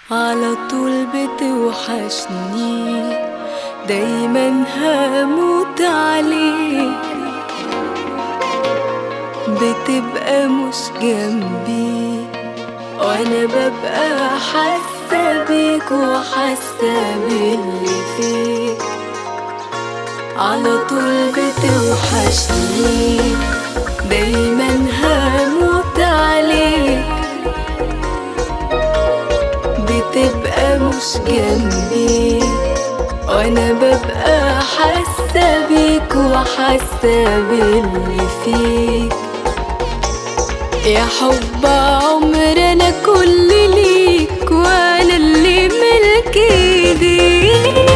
على طول بتوحشني دايما هموت عليك بتبقى مش جنبي وانا ببقى حاسه بيك وحاسه باللي فيك على طول بتوحشني دايما هموت عليك بتبقى مش جنبي وانا ببقى حاسه بيك وحاسه باللي فيك يا حب عمر انا كل ليك وانا اللي ملك ايديك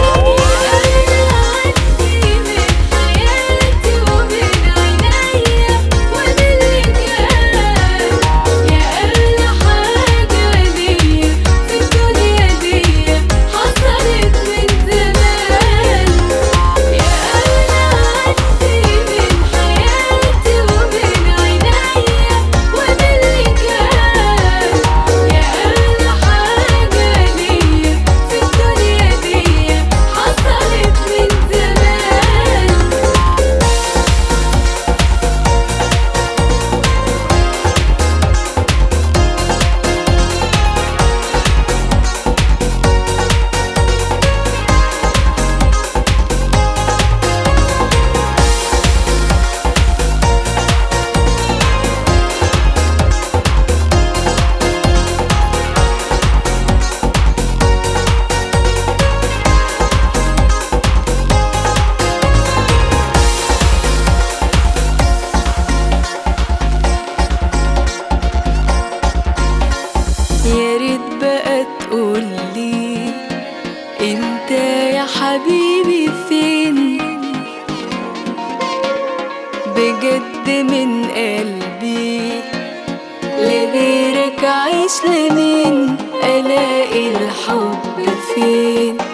يا ريت بقى تقولي انت يا حبيبي فين بجد من قلبي لغيرك عايش لمين الاقي الحب فين